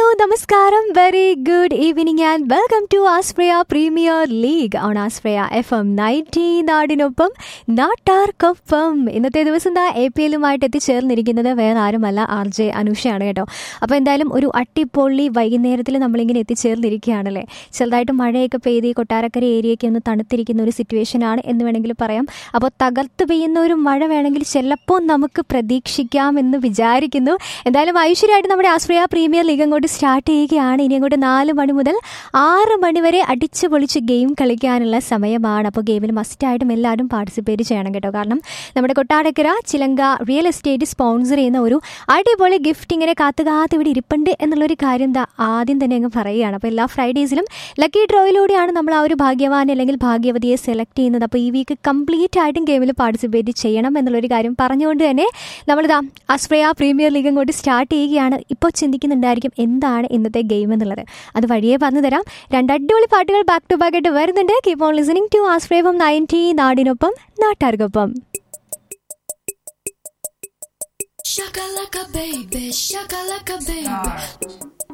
നമസ്കാരം very good evening and welcome to Aspraya premier league on Aspraya F M ninety നാടിനൊപ്പം നാട്ടാർക്കൊപ്പം ഇന്നത്തെ ദിവസം ദാ എ പി എല്ലുമായിട്ട് എത്തിച്ചേർന്നിരിക്കുന്നത് വേറെ ആരുമല്ല ആർ ജെ അനുഷയാണ് കേട്ടോ അപ്പോൾ എന്തായാലും ഒരു അട്ടിപ്പൊള്ളി വൈകുന്നേരത്തിൽ നമ്മളിങ്ങനെ എത്തിച്ചേർന്നിരിക്കുകയാണല്ലേ ചെറുതായിട്ട് മഴയൊക്കെ പെയ്ത് ഈ കൊട്ടാരക്കര ഏരിയയൊക്കെ ഒന്ന് തണുത്തിരിക്കുന്ന ഒരു സിറ്റുവേഷൻ ആണ് എന്ന് വേണമെങ്കിൽ പറയാം അപ്പോൾ തകർത്ത് പെയ്യുന്ന ഒരു മഴ വേണമെങ്കിൽ ചിലപ്പോൾ നമുക്ക് പ്രതീക്ഷിക്കാമെന്ന് വിചാരിക്കുന്നു എന്തായാലും ഐശ്വര്യമായിട്ട് നമ്മുടെ ആസ്പ്രയ പ്രീമിയർ ലീഗ് അങ്ങോട്ട് സ്റ്റാർട്ട് ചെയ്യുകയാണ് ഇനി അങ്ങോട്ട് നാല് മണി മുതൽ ആറ് മണി വരെ അടിച്ചു പൊളിച്ച് ഗെയിം കളിക്കാനുള്ള സമയമാണ് അപ്പോൾ ഗെയിമിൽ മസ്റ്റായിട്ടും എല്ലാവരും പാർട്ടിസിപ്പേറ്റ് ചെയ്യണം കേട്ടോ കാരണം നമ്മുടെ കൊട്ടാരക്കര ചിലങ്ക റിയൽ എസ്റ്റേറ്റ് സ്പോൺസർ ചെയ്യുന്ന ഒരു അടിപൊളി ഗിഫ്റ്റ് ഇങ്ങനെ കാത്തു കാത്ത് ഇവിടെ ഇരിപ്പുണ്ട് എന്നുള്ളൊരു കാര്യം ദാ ആദ്യം തന്നെ അങ്ങ് പറയുകയാണ് അപ്പോൾ എല്ലാ ഫ്രൈഡേസിലും ലക്കി ഡ്രോയിലൂടെയാണ് നമ്മൾ ആ ഒരു ഭാഗ്യവാൻ അല്ലെങ്കിൽ ഭാഗ്യവതിയെ സെലക്ട് ചെയ്യുന്നത് അപ്പോൾ ഈ വീക്ക് കംപ്ലീറ്റ് ആയിട്ടും ഗെയിമിൽ പാർട്ടിസിപ്പേറ്റ് ചെയ്യണം എന്നുള്ളൊരു കാര്യം പറഞ്ഞുകൊണ്ട് തന്നെ നമ്മളിതാ അസ്പ്രയ പ്രീമിയർ ലീഗ് അങ്ങോട്ട് സ്റ്റാർട്ട് ചെയ്യുകയാണ് ഇപ്പോൾ ചിന്തിക്കുന്നുണ്ടായിരിക്കും എന്താണ് ഇന്നത്തെ ഗെയിം എന്നുള്ളത് അത് വഴിയേ പറഞ്ഞു തരാം രണ്ട് അടിപൊളി പാട്ടുകൾ ബാക്ക് ടു ബാക്ക് ആയിട്ട് വരുന്നുണ്ട് കീപ് ഓൺ ലിസണിങ് ടു ആസ്പ്രേവം നയൻറ്റി നാടിനൊപ്പം നാട്ടാർക്കൊപ്പം Shakalaka baby, shakalaka baby.